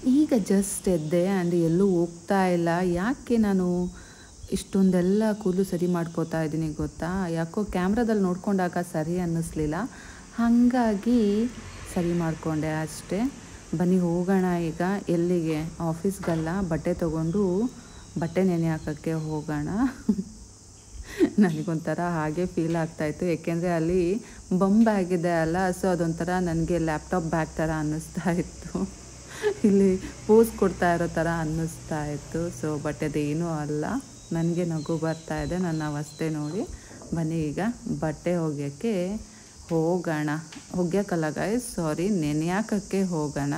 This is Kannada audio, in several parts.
ಈಗ ಜಸ್ಟ್ ಎದ್ದೆ ಆ್ಯಂಡ್ ಎಲ್ಲೂ ಹೋಗ್ತಾ ಇಲ್ಲ ಯಾಕೆ ನಾನು ಇಷ್ಟೊಂದೆಲ್ಲ ಕೂದಲು ಸರಿ ಮಾಡ್ಕೋತಾ ಇದ್ದೀನಿ ಗೊತ್ತಾ ಯಾಕೋ ಕ್ಯಾಮ್ರಾದಲ್ಲಿ ನೋಡ್ಕೊಂಡಾಗ ಸರಿ ಅನ್ನಿಸ್ಲಿಲ್ಲ ಹಾಗಾಗಿ ಸರಿ ಮಾಡಿಕೊಂಡೆ ಅಷ್ಟೇ ಬನ್ನಿ ಹೋಗೋಣ ಈಗ ಎಲ್ಲಿಗೆ ಆಫೀಸ್ಗಲ್ಲ ಬಟ್ಟೆ ತೊಗೊಂಡು ಬಟ್ಟೆ ನೆನೆ ಹಾಕೋಕ್ಕೆ ಹೋಗೋಣ ನನಗೊಂಥರ ಹಾಗೆ ಫೀಲ್ ಆಗ್ತಾಯಿತ್ತು ಏಕೆಂದರೆ ಅಲ್ಲಿ ಬಮ್ ಬ್ಯಾಗ್ ಇದೆ ಅಲ್ಲ ಸೊ ಅದೊಂಥರ ನನಗೆ ಲ್ಯಾಪ್ಟಾಪ್ ಬ್ಯಾಗ್ ಥರ ಅನ್ನಿಸ್ತಾ ಇತ್ತು ಇಲ್ಲಿ ಪೋಸ್ ಕೊಡ್ತಾ ಇರೋ ಥರ ಅನ್ನಿಸ್ತಾ ಇತ್ತು ಸೊ ಬಟ್ ಅದೇನೂ ಅಲ್ಲ ನನಗೆ ನಗು ಬರ್ತಾ ಇದೆ ನನ್ನ ಅವಸ್ಥೆ ನೋಡಿ ಬನ್ನಿ ಈಗ ಬಟ್ಟೆ ಒಗೆಯೋಕ್ಕೆ ಹೋಗೋಣ ಒಗ್ಯೋಕ್ಕಲ್ಲ ಗಾಯ್ಸ್ ಸಾರಿ ನೆನೆಯಾಕಕ್ಕೆ ಹೋಗೋಣ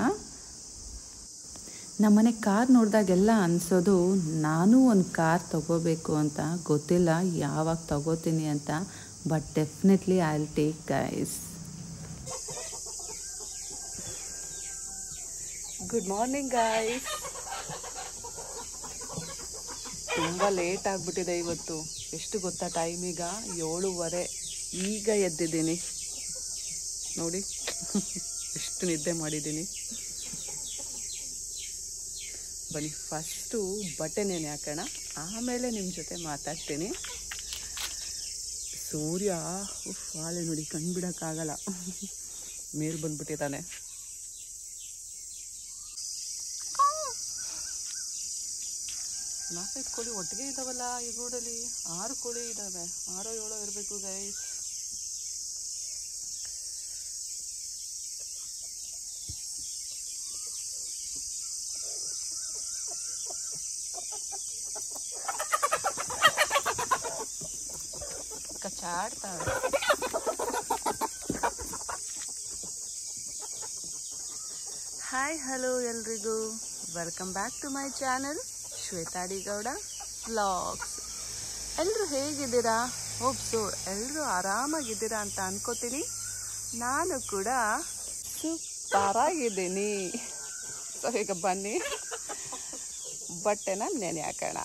ನಮ್ಮನೆ ಕಾರ್ ನೋಡಿದಾಗೆಲ್ಲ ಅನಿಸೋದು ನಾನು ಒಂದು ಕಾರ್ ತಗೋಬೇಕು ಅಂತ ಗೊತ್ತಿಲ್ಲ ಯಾವಾಗ ತಗೋತೀನಿ ಅಂತ but definitely I will take guys good morning guys ತುಂಬ ಲೇಟ್ ಆಗಿಬಿಟ್ಟಿದೆ ಇವತ್ತು ಎಷ್ಟು ಗೊತ್ತಾ ಟೈಮ್ ಈಗ ಏಳುವರೆ ಈಗ ಎದ್ದಿದ್ದೀನಿ ನೋಡಿ ಎಷ್ಟು ನಿದ್ದೆ ಮಾಡಿದ್ದೀನಿ ಬನ್ನಿ ಫಸ್ಟು ಬಟ್ಟೆ ನೆನೆ ಹಾಕೋಣ ಆಮೇಲೆ ನಿಮ್ಮ ಜೊತೆ ಮಾತಾಡ್ತೀನಿ ಸೂರ್ಯ ಉಫ್ ಹಾಳೆ ನೋಡಿ ಕಣ್ಬಿಡೋಕ್ಕಾಗಲ್ಲ ಮೇಲ್ ಬಂದ್ಬಿಟ್ಟಿದ್ದಾನೆ ನಾಲ್ಕೈದು ಕೋಳಿ ಒಟ್ಟಿಗೆ ಇದಾವಲ್ಲ ಈ ಗೂಡಲ್ಲಿ ಆರು ಕೋಳಿ ಇದ್ದಾವೆ ಆರೋ ಏಳೋ ಇರಬೇಕು ಗೈಸ್ ಕಚ್ಚಾಡ್ತಾವೆ ಹಾಯ್ ಹಲೋ ಎಲ್ರಿಗೂ welcome back to my channel ಶ್ವೇತಾಡಿ ಗೌಡ ವ್ಲಾಗ್ಸ್ ಎಲ್ಲರೂ ಹೇಗಿದ್ದೀರಾ ಹೋಪ್ಸು ಎಲ್ಲರೂ ಆರಾಮಾಗಿದ್ದೀರಾ ಅಂತ ಅನ್ಕೋತೀನಿ ನಾನು ಕೂಡ ಸೂಪರ್ ಆಗಿದ್ದೀನಿ ಸೊ ಈಗ ಬನ್ನಿ ಬಟ್ಟೆನ ನೆನೆ ಹಾಕೋಣ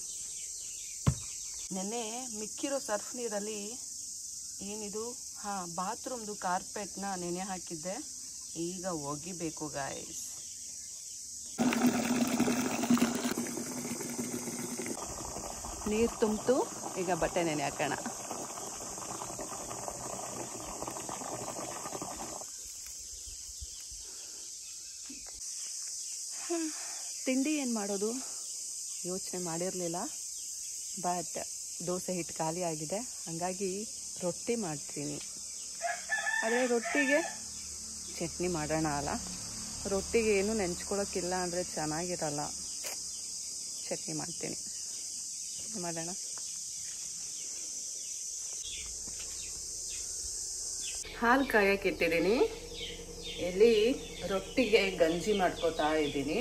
ನೆನ್ನೆ ಮಿಕ್ಕಿರೋ ಸರ್ಫ್ ನೀರಲ್ಲಿ ಏನಿದು ಹಾಂ ಬಾತ್ರೂಮ್ದು ಕಾರ್ಪೆಟ್ನ ನೆನೆ ಹಾಕಿದ್ದೆ ಈಗ ಒಗಿಬೇಕು ಗಾಯ್ಸ್ ನೀರು ತುಂಬಿತು ಈಗ ಬಟ್ಟೆ ನೆನೆ ಹಾಕೋಣ ತಿಂಡಿ ಏನು ಮಾಡೋದು ಯೋಚನೆ ಮಾಡಿರಲಿಲ್ಲ ಬಟ್ ದೋಸೆ ಹಿಟ್ಟು ಖಾಲಿ ಆಗಿದೆ ಹಾಗಾಗಿ ರೊಟ್ಟಿ ಮಾಡ್ತೀನಿ ಆದರೆ ರೊಟ್ಟಿಗೆ ಚಟ್ನಿ ಮಾಡೋಣ ಅಲ್ಲ ರೊಟ್ಟಿಗೆ ಏನು ನೆಂಚ್ಕೊಳ್ಳೋಕ್ಕಿಲ್ಲ ಅಂದರೆ ಚೆನ್ನಾಗಿರಲ್ಲ ಚಟ್ನಿ ಮಾಡ್ತೀನಿ ಮಾಡೋಣ ಹಾಲು ಕಾಯಕ್ಕೆ ಇಟ್ಟಿದ್ದೀನಿ ಇಲ್ಲಿ ರೊಟ್ಟಿಗೆ ಗಂಜಿ ಮಾಡ್ಕೋತಾ ಇದ್ದೀನಿ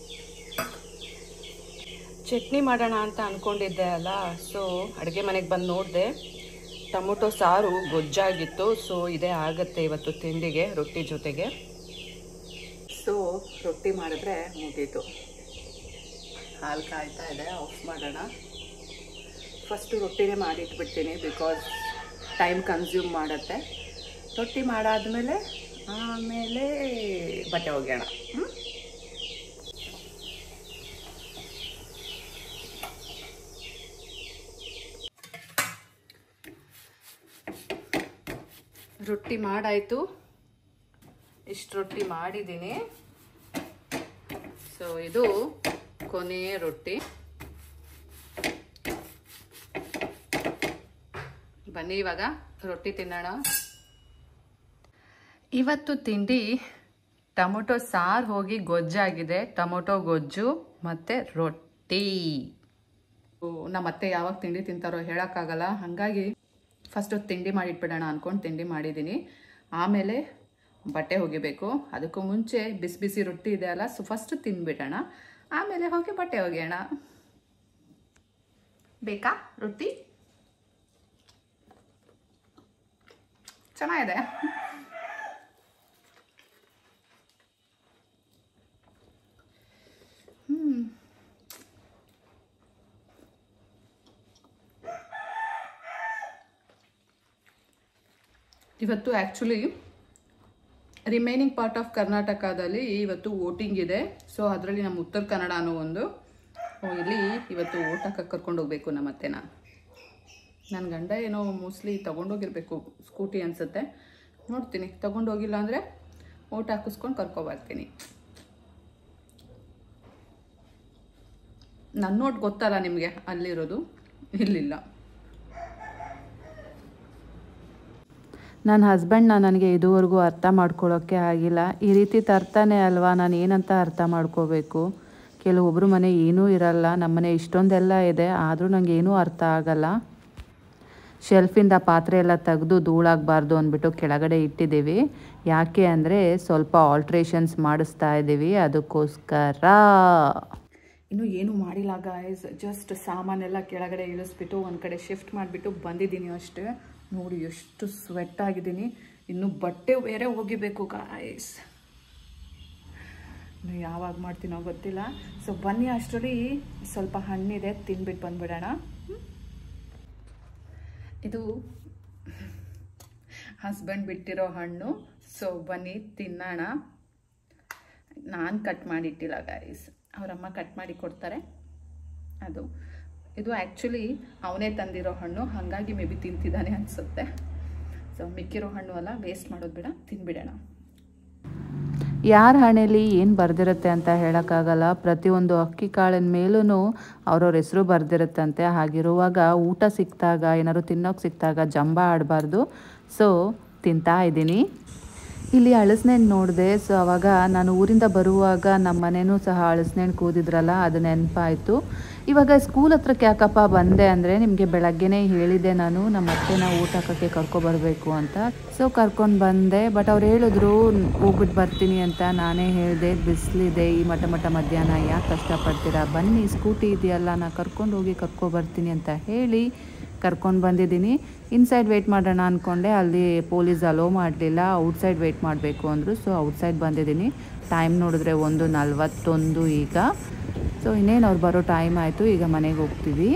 ಚಟ್ನಿ ಮಾಡೋಣ ಅಂತ ಅಂದ್ಕೊಂಡಿದ್ದೆ ಅಲ್ಲ ಸೊ ಅಡುಗೆ ಮನೆಗೆ ಬಂದು ನೋಡಿದೆ ಟೊಮೊಟೊ ಸಾರು ಗೊಜ್ಜಾಗಿತ್ತು ಸೊ ಇದೇ ಆಗುತ್ತೆ ಇವತ್ತು ತಿಂಡಿಗೆ ರೊಟ್ಟಿ ಜೊತೆಗೆ ಸೊ ರೊಟ್ಟಿ ಮಾಡಿದ್ರೆ ಮುಗೀತು ಹಾಲು ಕಾಯ್ತಾ ಇದೆ ಆಫ್ ಮಾಡೋಣ ಫಸ್ಟು ರೊಟ್ಟಿನೇ ಮಾಡಿಟ್ಬಿಡ್ತೀನಿ ಬಿಕಾಸ್ ಟೈಮ್ ಕನ್ಸ್ಯೂಮ್ ಮಾಡುತ್ತೆ ರೊಟ್ಟಿ ಮಾಡಾದ್ಮೇಲೆ ಆಮೇಲೆ ಬಟ್ಟೆ ಒಗ್ಯೋಣ ಹ್ಞೂ ರೊಟ್ಟಿ ಮಾಡಾಯಿತು ಇಷ್ಟು ರೊಟ್ಟಿ ಮಾಡಿದ್ದೀನಿ ಸೊ ಇದು ಕೊನೆಯ ರೊಟ್ಟಿ ಬನ್ನಿ ಇವಾಗ ರೊಟ್ಟಿ ತಿನ್ನೋಣ ಇವತ್ತು ತಿಂಡಿ ಟೊಮೊಟೊ ಸಾರು ಹೋಗಿ ಗೊಜ್ಜಾಗಿದೆ ಟೊಮೊಟೊ ಗೊಜ್ಜು ಮತ್ತು ರೊಟ್ಟಿ ನಮ್ಮ ಅತ್ತೆ ಯಾವಾಗ ತಿಂಡಿ ತಿಂತಾರೋ ಹೇಳೋಕ್ಕಾಗಲ್ಲ ಹಾಗಾಗಿ ಫಸ್ಟು ತಿಂಡಿ ಮಾಡಿಟ್ಬಿಡೋಣ ಅಂದ್ಕೊಂಡು ತಿಂಡಿ ಮಾಡಿದ್ದೀನಿ ಆಮೇಲೆ ಬಟ್ಟೆ ಒಗಿಬೇಕು ಅದಕ್ಕೂ ಮುಂಚೆ ಬಿಸಿ ಬಿಸಿ ರೊಟ್ಟಿ ಇದೆ ಅಲ್ಲ ಸೊ ಫಸ್ಟ್ ತಿಂದ್ಬಿಡೋಣ ಆಮೇಲೆ ಹೋಗಿ ಬಟ್ಟೆ ಒಗೆಯೋಣ ಬೇಕಾ ರೊಟ್ಟಿ ಚೆನ್ನಾಗಿದೆ ಹ್ಞೂ ಇವತ್ತು ಆ್ಯಕ್ಚುಲಿ ರಿಮೈನಿಂಗ್ ಪಾರ್ಟ್ ಆಫ್ ಕರ್ನಾಟಕದಲ್ಲಿ ಇವತ್ತು ವೋಟಿಂಗ್ ಇದೆ ಸೊ ಅದರಲ್ಲಿ ನಮ್ಮ ಉತ್ತರ ಕನ್ನಡನೂ ಒಂದು ಓ, ಇಲ್ಲಿ ಇವತ್ತು ಓಟ್ ಹಾಕಕ್ಕೆ ಕರ್ಕೊಂಡು ಹೋಗ್ಬೇಕು ನಮ್ಮ ಅತ್ತೆನ ನನ್ನ ಗಂಡ ಏನೋ ಮೋಸ್ಟ್ಲಿ ತೊಗೊಂಡೋಗಿರ್ಬೇಕು ಸ್ಕೂಟಿ ಅನಿಸುತ್ತೆ ನೋಡ್ತೀನಿ ತೊಗೊಂಡೋಗಿಲ್ಲ ಅಂದರೆ ಓಟ್ ಹಾಕಿಸ್ಕೊಂಡು ಕರ್ಕೊಬರ್ತೀನಿ ನನ್ನ ನೋಟ್ ಗೊತ್ತಲ್ಲ ನಿಮಗೆ ಅಲ್ಲಿರೋದು ಇಲ್ಲಿಲ್ಲ ನನ್ನ ಹಸ್ಬೆಂಡ್ನ ನನಗೆ ಇದುವರೆಗೂ ಅರ್ಥ ಮಾಡ್ಕೊಳ್ಳೋಕ್ಕೆ ಆಗಿಲ್ಲ ಈ ರೀತಿ ತರ್ತಾನೆ ಅಲ್ವಾ ನಾನು ಏನಂತ ಅರ್ಥ ಮಾಡ್ಕೋಬೇಕು ಕೆಲವೊಬ್ಬರು ಮನೆ ಏನೂ ಇರಲ್ಲ ನಮ್ಮನೆ ಇಷ್ಟೊಂದೆಲ್ಲ ಇದೆ ಆದರೂ ನನಗೆ ಏನೂ ಅರ್ಥ ಆಗಲ್ಲ ಶೆಲ್ಫಿಂದ ಪಾತ್ರೆ ಎಲ್ಲ ತೆಗೆದು ಧೂಳಾಗಬಾರ್ದು ಅಂದ್ಬಿಟ್ಟು ಕೆಳಗಡೆ ಇಟ್ಟಿದ್ದೀವಿ ಯಾಕೆ ಅಂದರೆ ಸ್ವಲ್ಪ ಆಲ್ಟ್ರೇಷನ್ಸ್ ಮಾಡಿಸ್ತಾ ಇದ್ದೀವಿ ಅದಕ್ಕೋಸ್ಕರ ಇನ್ನೂ ಏನು ಮಾಡಿಲ್ಲ ಗಾಯ್ಸ್ ಜಸ್ಟ್ ಸಾಮಾನೆಲ್ಲ ಕೆಳಗಡೆ ಇಳಿಸ್ಬಿಟ್ಟು ಒಂದು ಕಡೆ ಶಿಫ್ಟ್ ಮಾಡಿಬಿಟ್ಟು ಬಂದಿದ್ದೀನಿ ಅಷ್ಟೇ ನೋಡಿ ಎಷ್ಟು ಸ್ವೆಟ್ ಆಗಿದ್ದೀನಿ ಇನ್ನು ಬಟ್ಟೆ ಬೇರೆ ಹೋಗಿಬೇಕು ಗಾಯ್ಸ್ ಇನ್ನು ಯಾವಾಗ ಮಾಡ್ತೀನೋ ಗೊತ್ತಿಲ್ಲ ಸೊ ಬನ್ನಿ ಅಷ್ಟರಲ್ಲಿ ಸ್ವಲ್ಪ ಹಣ್ಣಿದೆ ತಿನ್ಬಿಟ್ಟು ಬಂದ್ಬಿಡೋಣ ಹ್ಮ್? ಇದು ಹಸ್ಬೆಂಡ್ ಬಿಟ್ಟಿರೋ ಹಣ್ಣು ಸೊ ಬನ್ನಿ ತಿನ್ನೋಣ ನಾನು ಕಟ್ ಮಾಡಿಟ್ಟಿಲ್ಲ ಗಾಯ್ಸ್ ಅವರಮ್ಮ ಕಟ್ ಮಾಡಿ ಕೊಡ್ತಾರೆ ಅದು ಇದು ಆ್ಯಕ್ಚುಲಿ ಅವನೇ ತಂದಿರೋ ಹಣ್ಣು ಹಾಗಾಗಿ ಮೇ ಬಿ ತಿಂತಿದ್ದಾನೆ ಅನಿಸುತ್ತೆ ಸೊ ಮಿಕ್ಕಿರೋ ಹಣ್ಣು ಅಲ್ಲ ವೇಸ್ಟ್ ಮಾಡೋದು ಬೇಡ ತಿನ್ಬಿಡೋಣ ಯಾರ ಹಣೆಯಲ್ಲಿ ಏನು ಬರೆದಿರುತ್ತೆ ಅಂತ ಹೇಳೋಕ್ಕಾಗಲ್ಲ ಪ್ರತಿಯೊಂದು ಅಕ್ಕಿ ಕಾಳಿನ ಮೇಲೂ ಅವ್ರವ್ರ ಹೆಸರು ಬರೆದಿರುತ್ತಂತೆ ಹಾಗಿರುವಾಗ ಊಟ ಸಿಕ್ಕಿದಾಗ ಏನಾದ್ರು ತಿನ್ನೋಕೆ ಸಿಕ್ಕಿದಾಗ ಜಂಬ ಆಡಬಾರ್ದು ಸೊ ತಿಂತಾ ಇದ್ದೀನಿ ಇಲ್ಲಿ ಹಳಸ್ನೆಣ್ಣು ನೋಡಿದೆ ಸೊ ಅವಾಗ ನಾನು ಊರಿಂದ ಬರುವಾಗ ನಮ್ಮ ಮನೇನೂ ಸಹ ಹಳಸ್ನೆಣ್ಣು ಕೂದಿದ್ರಲ್ಲ ಅದು ನೆನಪಾಯಿತು ಇವಾಗ ಸ್ಕೂಲ್ ಹತ್ರಕ್ಕೆ ಯಾಕಪ್ಪ ಬಂದೆ ಅಂದರೆ ನಿಮಗೆ ಬೆಳಗ್ಗೆನೇ ಹೇಳಿದೆ ನಾನು ನಮ್ಮ ಅತ್ತೆನ ಊಟ ಹಾಕೋಕ್ಕೆ ಕರ್ಕೊಬರ್ಬೇಕು ಅಂತ ಸೊ ಕರ್ಕೊಂಡು ಬಂದೆ ಬಟ್ ಅವ್ರು ಹೇಳಿದ್ರು ಹೋಗ್ಬಿಟ್ಟು ಬರ್ತೀನಿ ಅಂತ ನಾನೇ ಹೇಳಿದೆ ಬಿಸಿಲಿದೆ ಈ ಮಠ ಮಠ ಮಧ್ಯಾಹ್ನ ಯಾಕೆ ಕಷ್ಟಪಡ್ತೀರಾ ಬನ್ನಿ ಸ್ಕೂಟಿ ಇದೆಯಲ್ಲ ನಾ ಕರ್ಕೊಂಡು ಹೋಗಿ ಕರ್ಕೊಬರ್ತೀನಿ ಅಂತ ಹೇಳಿ ಕರ್ಕೊಂಡು ಬಂದಿದ್ದೀನಿ ಇನ್ಸೈಡ್ ವೆಯ್ಟ್ ಮಾಡೋಣ ಅಂದ್ಕೊಂಡೆ ಅಲ್ಲಿ ಪೊಲೀಸ್ ಅಲೋ ಮಾಡಲಿಲ್ಲ ಔಟ್ಸೈಡ್ ವೆಯ್ಟ್ ಮಾಡಬೇಕು ಅಂದರು ಸೊ ಔಟ್ಸೈಡ್ ಬಂದಿದ್ದೀನಿ ಟೈಮ್ ನೋಡಿದ್ರೆ ಒಂದು ನಲ್ವತ್ತೊಂದು ಈಗ ಸೊ ಇನ್ನೇನು ಅವ್ರು ಬರೋ ಟೈಮ್ ಆಯಿತು ಈಗ ಮನೆಗೆ ಹೋಗ್ತೀವಿ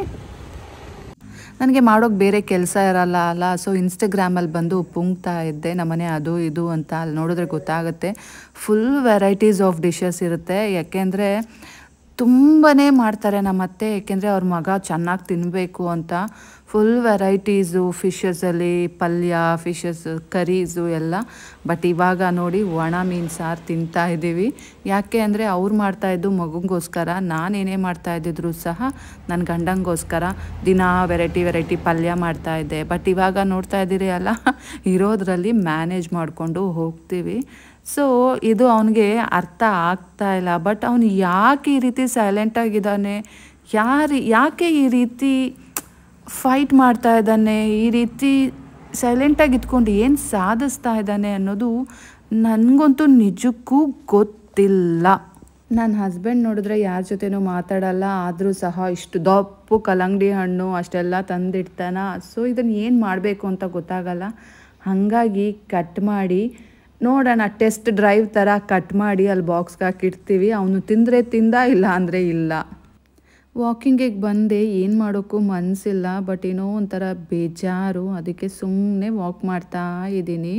ನನಗೆ ಮಾಡೋಕ್ಕೆ ಬೇರೆ ಕೆಲಸ ಇರಲ್ಲ ಅಲ್ಲ ಸೊ ಇನ್ಸ್ಟಾಗ್ರಾಮಲ್ಲಿ ಬಂದು ಪುಂಕ್ತಾ ಇದ್ದೆ ನಮ್ಮನೆ ಅದು ಇದು ಅಂತ ಅಲ್ಲಿ ನೋಡಿದ್ರೆ ಗೊತ್ತಾಗುತ್ತೆ ಫುಲ್ ವೆರೈಟೀಸ್ ಆಫ್ ಡಿಶಸ್ ಇರುತ್ತೆ ಯಾಕೆಂದರೆ ತುಂಬಾ ಮಾಡ್ತಾರೆ ನಮ್ಮ ಅತ್ತೆ ಏಕೆಂದರೆ ಅವ್ರ ಮಗ ಚೆನ್ನಾಗಿ ತಿನ್ನಬೇಕು ಅಂತ ಫುಲ್ ವೆರೈಟೀಸು ಫಿಶಸಲ್ಲಿ ಪಲ್ಯ ಫಿಶಸ್ ಕರೀಸು ಎಲ್ಲ ಬಟ್ ಇವಾಗ ನೋಡಿ ಒಣ ಮೀನು ಸಾರು ತಿಂತಾ ಇದ್ದೀವಿ ಯಾಕೆ ಅಂದರೆ ಅವ್ರು ಮಾಡ್ತಾಯಿದ್ದು ಮಗುಗೋಸ್ಕರ ನಾನೇನೇ ಮಾಡ್ತಾ ಇದ್ದಿದ್ರು ಸಹ ನನ್ನ ಗಂಡಂಗೋಸ್ಕರ ದಿನ ವೆರೈಟಿ ವೆರೈಟಿ ಪಲ್ಯ ಮಾಡ್ತಾ ಇದ್ದೆ ಬಟ್ ಇವಾಗ ನೋಡ್ತಾ ಇದ್ದೀರಿ ಅಲ್ಲ ಇರೋದ್ರಲ್ಲಿ ಮ್ಯಾನೇಜ್ ಮಾಡಿಕೊಂಡು ಹೋಗ್ತೀವಿ ಸೊ ಇದು ಅವನಿಗೆ ಅರ್ಥ ಆಗ್ತಾ ಇಲ್ಲ ಬಟ್ ಅವನು ಯಾಕೆ ಈ ರೀತಿ ಸೈಲೆಂಟಾಗಿದ್ದಾನೆ ಯಾರು ಯಾಕೆ ಈ ರೀತಿ ಫೈಟ್ ಮಾಡ್ತಾ ಇದ್ದಾನೆ ಈ ರೀತಿ ಸೈಲೆಂಟಾಗಿ ಇದ್ಕೊಂಡು ಏನು ಸಾಧಿಸ್ತಾ ಇದ್ದಾನೆ ಅನ್ನೋದು ನನಗಂತೂ ನಿಜಕ್ಕೂ ಗೊತ್ತಿಲ್ಲ ನನ್ನ ಹಸ್ಬೆಂಡ್ ನೋಡಿದ್ರೆ ಯಾರ ಜೊತೆನೂ ಮಾತಾಡಲ್ಲ ಆದರೂ ಸಹ ಇಷ್ಟು ದಪ್ಪು ಕಲ್ಲಂಗಡಿ ಹಣ್ಣು ಅಷ್ಟೆಲ್ಲ ತಂದಿಡ್ತಾನ ಸೊ ಇದನ್ನು ಏನು ಮಾಡಬೇಕು ಅಂತ ಗೊತ್ತಾಗಲ್ಲ ಹಾಗಾಗಿ ಕಟ್ ಮಾಡಿ ನೋಡೋಣ ಟೆಸ್ಟ್ ಡ್ರೈವ್ ಥರ ಕಟ್ ಮಾಡಿ ಅಲ್ಲಿ ಬಾಕ್ಸ್ಗೆ ಹಾಕಿಡ್ತೀವಿ ಅವನು ತಿಂದರೆ ತಿಂದ ಇಲ್ಲ ಅಂದರೆ ಇಲ್ಲ ವಾಕಿಂಗಿಗೆ ಬಂದೆ ಏನು ಮಾಡೋಕ್ಕೂ ಮನಸ್ಸಿಲ್ಲ ಬಟ್ ಏನೋ ಒಂಥರ ಬೇಜಾರು ಅದಕ್ಕೆ ಸುಮ್ಮನೆ ವಾಕ್ ಮಾಡ್ತಾ ಇದ್ದೀನಿ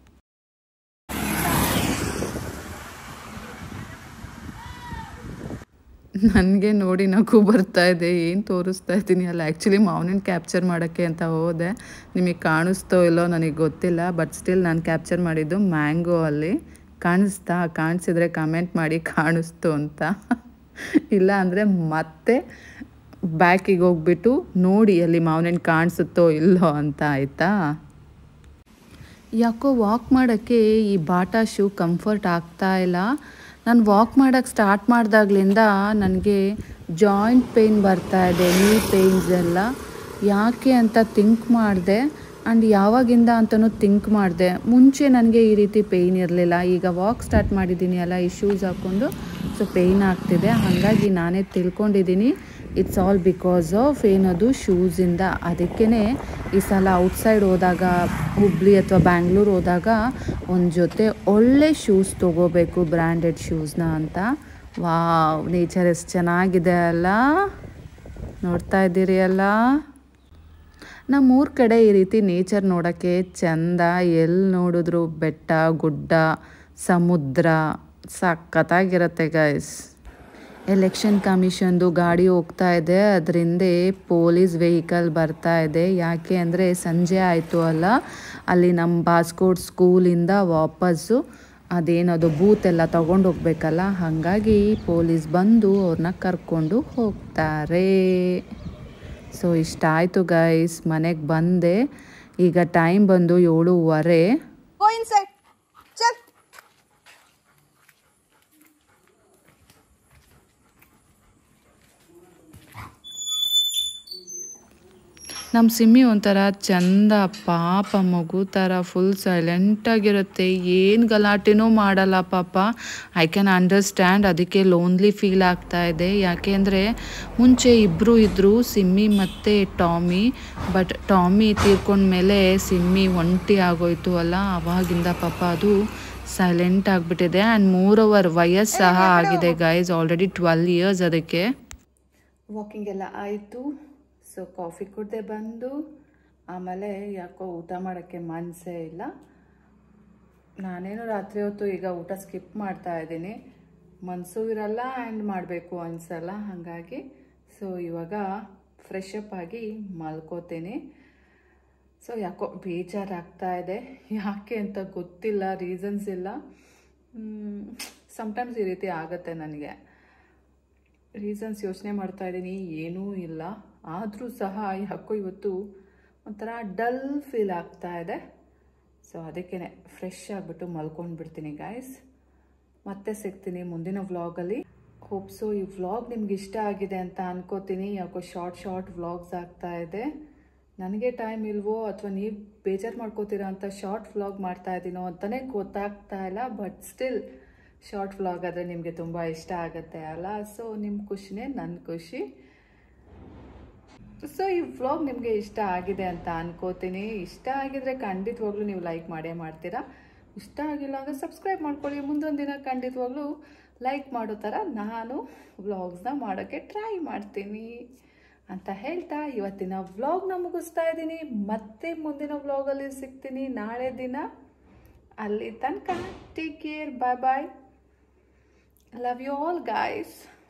ನನಗೆ ನೋಡಿ ನಗು ಬರ್ತಾ ಇದೆ ಏನು ತೋರಿಸ್ತಾ ಇದ್ದೀನಿ ಅಲ್ಲ ಆ್ಯಕ್ಚುಲಿ ಮಾವನನ್ನ ಕ್ಯಾಪ್ಚರ್ ಮಾಡೋಕ್ಕೆ ಅಂತ ಹೋದೆ ನಿಮಗೆ ಕಾಣಿಸ್ತೋ ಇಲ್ಲೋ ನನಗೆ ಗೊತ್ತಿಲ್ಲ ಬಟ್ ಸ್ಟಿಲ್ ನಾನು ಕ್ಯಾಪ್ಚರ್ ಮಾಡಿದ್ದು ಮ್ಯಾಂಗೋ ಅಲ್ಲಿ ಕಾಣಿಸ್ತಾ ಕಾಣಿಸಿದ್ರೆ ಕಮೆಂಟ್ ಮಾಡಿ ಕಾಣಿಸ್ತು ಅಂತ ಇಲ್ಲ ಅಂದರೆ ಮತ್ತೆ ಬ್ಯಾಕಿಗೆ ಹೋಗ್ಬಿಟ್ಟು ನೋಡಿ ಅಲ್ಲಿ ಮಾವನಣ್ಣು ಕಾಣಿಸುತ್ತೋ ಇಲ್ಲೋ ಅಂತ ಆಯಿತಾ ಯಾಕೋ ವಾಕ್ ಮಾಡೋಕ್ಕೆ ಈ ಬಾಟಾ ಶೂ ಕಂಫರ್ಟ್ ಆಗ್ತಾ ಇಲ್ಲ ನಾನು ವಾಕ್ ಮಾಡೋಕ್ಕೆ ಸ್ಟಾರ್ಟ್ ಮಾಡಿದಾಗ್ಲಿಂದ ನನಗೆ ಜಾಯಿಂಟ್ ಪೇಯ್ನ್ ಬರ್ತಾ ಇದೆ ನೀ ಪೇಯ್ನ್ಸ್ ಎಲ್ಲ ಯಾಕೆ ಅಂತ ಥಿಂಕ್ ಮಾಡಿದೆ ಆ್ಯಂಡ್ ಯಾವಾಗಿಂದ ಅಂತಲೂ ಥಿಂಕ್ ಮಾಡಿದೆ ಮುಂಚೆ ನನಗೆ ಈ ರೀತಿ ಪೇಯ್ನ್ ಇರಲಿಲ್ಲ ಈಗ ವಾಕ್ ಸ್ಟಾರ್ಟ್ ಮಾಡಿದ್ದೀನಿ ಅಲ್ಲ ಈ ಶೂಸ್ ಹಾಕ್ಕೊಂಡು ಸೊ ಪೇಯ್ನ್ ಆಗ್ತಿದೆ ಹಾಗಾಗಿ ನಾನೇ ತಿಳ್ಕೊಂಡಿದ್ದೀನಿ ಇಟ್ಸ್ ಆಲ್ ಬಿಕಾಸ್ ಆಫ್ ಏನದು ಶೂಸಿಂದ ಅದಕ್ಕೇ ಈ ಸಲ ಔಟ್ಸೈಡ್ ಹೋದಾಗ ಹುಬ್ಳಿ ಅಥವಾ ಬ್ಯಾಂಗ್ಳೂರು ಹೋದಾಗ ಒಂದು ಜೊತೆ ಒಳ್ಳೆ ಶೂಸ್ ತೊಗೋಬೇಕು ಬ್ರ್ಯಾಂಡೆಡ್ ಶೂಸ್ನ ಅಂತ ವಾವ್ ನೇಚರ್ ಎಷ್ಟು ಚೆನ್ನಾಗಿದೆ ಅಲ್ಲ ನೋಡ್ತಾ ಇದ್ದೀರಿ ಅಲ್ಲ ನಮ್ಮೂರ ಕಡೆ ಈ ರೀತಿ ನೇಚರ್ ನೋಡೋಕ್ಕೆ ಚಂದ ಎಲ್ಲಿ ನೋಡಿದ್ರು ಬೆಟ್ಟ ಗುಡ್ಡ ಸಮುದ್ರ ಸಖತ್ತಾಗಿರುತ್ತೆ ಗೈಸ್ ಎಲೆಕ್ಷನ್ ಕಮಿಷನ್ದು ಗಾಡಿ ಹೋಗ್ತಾ ಇದೆ ಅದರಿಂದ ಪೊಲೀಸ್ ವೆಹಿಕಲ್ ಬರ್ತಾ ಇದೆ ಯಾಕೆ ಅಂದರೆ ಸಂಜೆ ಆಯಿತು ಅಲ್ಲ ಅಲ್ಲಿ ನಮ್ಮ ಬಾಸ್ಕೋಟ್ ಸ್ಕೂಲಿಂದ ವಾಪಸ್ಸು ಅದೇನದು ಬೂತ್ ಎಲ್ಲ ತಗೊಂಡು ಹೋಗ್ಬೇಕಲ್ಲ ಹಾಗಾಗಿ ಪೊಲೀಸ್ ಬಂದು ಅವ್ರನ್ನ ಕರ್ಕೊಂಡು ಹೋಗ್ತಾರೆ ಸೊ ಇಷ್ಟ ಆಯಿತು ಗೈಸ್ ಮನೆಗೆ ಬಂದೆ ಈಗ ಟೈಮ್ ಬಂದು ಏಳೂವರೆ Go inside. Check. ನಮ್ಮ ಸಿಮ್ಮಿ ಒಂಥರ ಚಂದ ಪಾಪ ಮಗು ಥರ ಫುಲ್ ಸೈಲೆಂಟಾಗಿರುತ್ತೆ ಏನು ಗಲಾಟೆನೂ ಮಾಡಲ್ಲ ಪಾಪ ಐ ಕ್ಯಾನ್ ಅಂಡರ್ಸ್ಟ್ಯಾಂಡ್ ಅದಕ್ಕೆ ಲೋನ್ಲಿ ಫೀಲ್ ಆಗ್ತಾ ಇದೆ ಯಾಕೆಂದರೆ ಮುಂಚೆ ಇಬ್ಬರು ಇದ್ದರು ಸಿಮ್ಮಿ ಮತ್ತು ಟಾಮಿ ಬಟ್ ಟಾಮಿ ತೀರ್ಕೊಂಡ್ಮೇಲೆ ಸಿಮ್ಮಿ ಒಂಟಿ ಆಗೋಯ್ತು ಅಲ್ಲ ಅವಾಗಿಂದ ಪಾಪ ಅದು ಸೈಲೆಂಟ್ ಆಗಿಬಿಟ್ಟಿದೆ ಆ್ಯಂಡ್ ಮೂರ್ ಅವರ್ ವಯಸ್ಸು ಸಹ ಆಗಿದೆ ಗೈಸ್ ಆಲ್ರೆಡಿ ಟ್ವೆಲ್ ಇಯರ್ಸ್ ಅದಕ್ಕೆ ವಾಕಿಂಗ್ ಎಲ್ಲ ಆಯಿತು ಸೊ ಕಾಫಿ ಕುಡ್ದೆ ಬಂದು ಆಮೇಲೆ ಯಾಕೋ ಊಟ ಮಾಡೋಕ್ಕೆ ಮನಸ್ಸೇ ಇಲ್ಲ ನಾನೇನು ರಾತ್ರಿ ಹೊತ್ತು ಈಗ ಊಟ ಸ್ಕಿಪ್ ಮಾಡ್ತಾ ಇದ್ದೀನಿ ಮನಸ್ಸು ಇರಲ್ಲ ಆ್ಯಂಡ್ ಮಾಡಬೇಕು ಅನಿಸಲ್ಲ ಹಾಗಾಗಿ ಸೊ ಇವಾಗ ಫ್ರೆಶ್ ಅಪ್ ಆಗಿ ಮಲ್ಕೋತೀನಿ ಸೊ ಯಾಕೋ ಬೇಜಾರಾಗ್ತಾ ಇದೆ ಯಾಕೆ ಅಂತ ಗೊತ್ತಿಲ್ಲ ರೀಸನ್ಸ್ ಇಲ್ಲ ಸಮ್ಟೈಮ್ಸ್ ಈ ರೀತಿ ಆಗುತ್ತೆ ನನಗೆ ರೀಸನ್ಸ್ ಯೋಚನೆ ಮಾಡ್ತಾ ಇದ್ದೀನಿ ಏನೂ ಇಲ್ಲ ಆದರೂ ಸಹ ಯಾಕೋ ಇವತ್ತು ಒಂಥರ ಡಲ್ ಫೀಲ್ ಆಗ್ತಾ ಇದೆ ಸೊ ಅದಕ್ಕೇ ಫ್ರೆಶ್ ಆಗಿಬಿಟ್ಟು ಮಲ್ಕೊಂಡು ಬಿಡ್ತೀನಿ ಗಾಯ್ಸ್ ಮತ್ತೆ ಸಿಗ್ತೀನಿ ಮುಂದಿನ ವ್ಲಾಗಲ್ಲಿ ಹೋಪ್ಸು ಈ ವ್ಲಾಗ್ ನಿಮ್ಗೆ ಇಷ್ಟ ಆಗಿದೆ ಅಂತ ಅನ್ಕೋತೀನಿ ಯಾಕೋ ಶಾರ್ಟ್ ಶಾರ್ಟ್ ವ್ಲಾಗ್ಸ್ ಆಗ್ತಾ ಇದೆ ನನಗೆ ಟೈಮ್ ಇಲ್ವೋ ಅಥವಾ ನೀವು ಬೇಜಾರು ಮಾಡ್ಕೋತೀರಾ ಅಂತ ಶಾರ್ಟ್ ವ್ಲಾಗ್ ಮಾಡ್ತಾ ಇದ್ದೀನೋ ಅಂತಲೇ ಗೊತ್ತಾಗ್ತಾ ಇಲ್ಲ ಬಟ್ ಸ್ಟಿಲ್ ಶಾರ್ಟ್ ವ್ಲಾಗ್ ಆದರೆ ನಿಮಗೆ ತುಂಬ ಇಷ್ಟ ಆಗುತ್ತೆ ಅಲ್ಲ ಸೊ ನಿಮ್ಮ ಖುಷಿನೇ ನನ್ನ ಖುಷಿ ಸೊ ಈ ವ್ಲಾಗ್ ನಿಮಗೆ ಇಷ್ಟ ಆಗಿದೆ ಅಂತ ಅನ್ಕೋತೀನಿ ಇಷ್ಟ ಆಗಿದ್ರೆ ಖಂಡಿತವಾಗ್ಲೂ ನೀವು ಲೈಕ್ ಮಾಡೇ ಮಾಡ್ತೀರಾ ಇಷ್ಟ ಆಗಿಲ್ಲ ಅಂದರೆ ಸಬ್ಸ್ಕ್ರೈಬ್ ಮಾಡ್ಕೊಳ್ಳಿ ಮುಂದೊಂದು ದಿನ ಖಂಡಿತವಾಗ್ಲೂ ಲೈಕ್ ಮಾಡೋ ಥರ ನಾನು ವ್ಲಾಗ್ಸ್ನ ಮಾಡೋಕ್ಕೆ ಟ್ರೈ ಮಾಡ್ತೀನಿ ಅಂತ ಹೇಳ್ತಾ ಇವತ್ತಿನ ವ್ಲಾಗ್ನ ಮುಗಿಸ್ತಾ ಇದ್ದೀನಿ ಮತ್ತೆ ಮುಂದಿನ ವ್ಲಾಗಲ್ಲಿ ಸಿಗ್ತೀನಿ ನಾಳೆ ದಿನ ಅಲ್ಲಿ ತನಕ take care bye bye love you all guys